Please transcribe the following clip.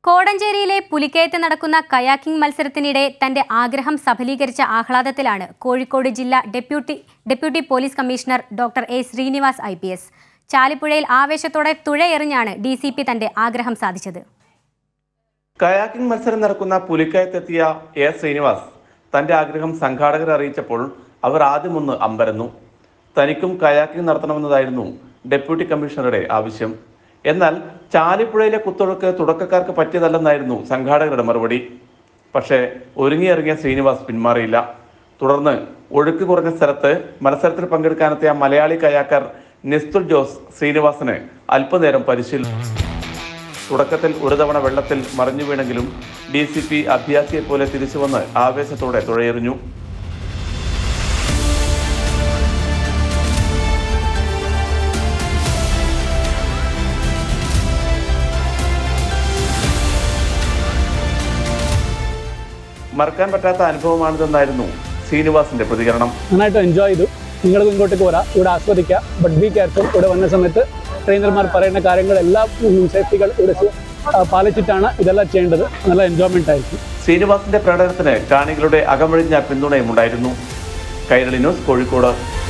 കോടഞ്ചേരിയിലെ പുലിക്കയത്ത് നടക്കുന്ന കയാക്കിംഗ് മത്സരത്തിനിടെ തന്റെ ആഗ്രഹം സഫലീകരിച്ച ആഹ്ലാദത്തിലാണ് കോഴിക്കോട് ജില്ലാ deputy deputy police commissioner doctor A Srinivas I P S ചാലിപ്പുഴയിൽ ആവേശത്തോടെ തുഴയെറിഞ്ഞാണ് ഡി സി പി തന്റെ ആഗ്രഹം സാധിച്ചത് കയാക്കിംഗ് മത്സരം നടക്കുന്ന പുലിക്കയത്തെത്തിയ എ ശ്രീനിവാസ് തന്റെ ആഗ്രഹം സംഘാടകർ അറിയിച്ചപ്പോൾ അവർ ആദ്യമൊന്ന് അമ്പരന്നു തനിക്കും കയാക്കിംഗ് നടത്തണമെന്നതായിരുന്നു ഡെപ്യൂട്ടി കമ്മീഷണറുടെ ആവശ്യം എന്നാൽ ചാലിപ്പുഴയിലെ കുത്തൊഴുക്ക് തുടക്കക്കാർക്ക് പറ്റിയതല്ലെന്നായിരുന്നു സംഘാടകരുടെ മറുപടി പക്ഷേ ഒരുങ്ങിയിറങ്ങിയ ശ്രീനിവാസ് പിന്മാറിയില്ല തുടർന്ന് ഒഴുക്ക് കുറഞ്ഞ സ്ഥലത്ത് മത്സരത്തിൽ പങ്കെടുക്കാനെത്തിയ മലയാളി കയാക്കർ നിസ്തുൽ ജോസ് ശ്രീനിവാസിന് അല്പനേരം പരിശീലനം തുടക്കത്തിൽ ഒരു തവണ വെള്ളത്തിൽ മറിഞ്ഞു വീണെങ്കിലും ഡി സി പി അഭ്യാസിയെ പോലെ തിരിച്ചു വന്ന് ആവേശത്തോടെ തുഴയെറിഞ്ഞു മറക്കാൻ പറ്റാത്ത അനുഭവമാണിതെന്നായിരുന്നു ശ്രീനിവാസിന്റെ പ്രതികരണം നന്നായിട്ട് എൻജോയ് ചെയ്തു നിങ്ങളും ഇങ്ങോട്ടേക്ക് വരാം ഇവിടെ ആസ്വദിക്കുക ബട്ട് ബി കെയർഫുൾ ഇവിടെ വന്ന സമയത്ത് ട്രെയിനർമാർ പറയുന്ന കാര്യങ്ങളെല്ലാം സേഫ്റ്റികൾ ഇവിടെ സു- ആ, പാലിച്ചിട്ടാണ് ഇതെല്ലാം ചെയ്യേണ്ടത് നല്ല എൻജോയ്മെന്റ് ആയിരിക്കും ശ്രീനിവാസിന്റെ പ്രകടനത്തിന് കാണികളുടെ അകമഴിഞ്ഞ പിന്തുണയും ഉണ്ടായിരുന്നു കൈരളി ന്യൂസ് കോഴിക്കോട്